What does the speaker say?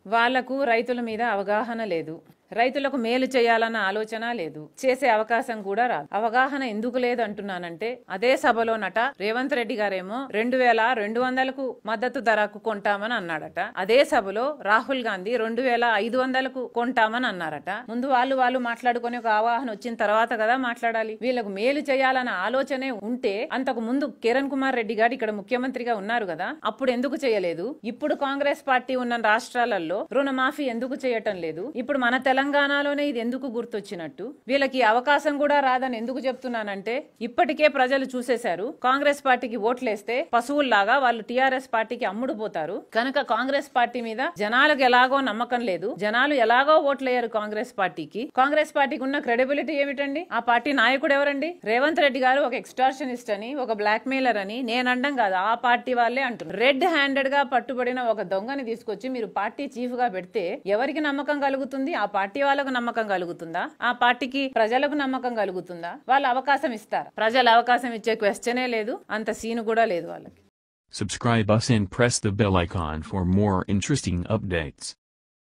వాళ్లకు రైతుల మీద అవగాహన లేదు రైతులకు మేలు చేయాలన్న ఆలోచన లేదు చేసే అవకాశం కూడా రాదు అవగాహన ఎందుకు లేదు అంటున్నానంటే అదే సభలోనట రేవంత్ రెడ్డి గారేమో రెండు వేల రెండు వందలకు మద్దతు ధరకు కొంటామని అన్నాడట అదే సభలో రాహుల్ గాంధీ రెండు వేల ఐదు వందలకు కొంటామని అన్నారట ముందు వాళ్ళు వాళ్ళు మాట్లాడుకుని ఒక అవగాహన వచ్చిన తర్వాత కదా మాట్లాడాలి వీళ్ళకు మేలు చేయాలన్న ఆలోచనే ఉంటే అంతకు ముందు కిరణ్ కుమార్ రెడ్డి గారు ఇక్కడ ముఖ్యమంత్రిగా ఉన్నారు కదా అప్పుడు ఎందుకు చేయలేదు ఇప్పుడు కాంగ్రెస్ పార్టీ ఉన్న రాష్ట్రాలలో రుణమాఫీ ఎందుకు చేయటం లేదు ఇప్పుడు మన తెలంగాణలోనే ఇది ఎందుకు గుర్తొచ్చినట్టు వీళ్ళకి ఈ అవకాశం కూడా రాదని ఎందుకు చెప్తున్నానంటే ఇప్పటికే ప్రజలు చూసేశారు కాంగ్రెస్ పార్టీకి ఓట్లేస్తే పశువుల్లాగా వాళ్ళు టిఆర్ఎస్ పార్టీకి అమ్ముడు పోతారు కనుక కాంగ్రెస్ పార్టీ మీద జనాలకు ఎలాగో నమ్మకం లేదు జనాలు ఎలాగో ఓట్లేయరు కాంగ్రెస్ పార్టీకి కాంగ్రెస్ పార్టీకి ఉన్న క్రెడిబిలిటీ ఏమిటండి ఆ పార్టీ నాయకుడు ఎవరండి రేవంత్ రెడ్డి గారు ఒక ఎక్స్టార్షనిస్ట్ అని ఒక బ్లాక్ మెయిలర్ అని నేను అండం కాదు ఆ పార్టీ వాళ్ళే అంటున్నారు రెడ్ హ్యాండెడ్ గా పట్టుబడిన ఒక దొంగని తీసుకొచ్చి మీరు పార్టీ చీఫ్ గా పెడితే ఎవరికి నమ్మకం కలుగుతుంది ఆ పార్టీ వాళ్ళకు నమ్మకం కలుగుతుందా ఆ పార్టీకి ప్రజలకు నమ్మకం కలుగుతుందా వాళ్ళు అవకాశం ఇస్తారు ప్రజలు అవకాశం ఇచ్చే క్వశ్చనే లేదు అంత సీను కూడా లేదు వాళ్ళకి Subscribe us and press the bell icon for more interesting updates.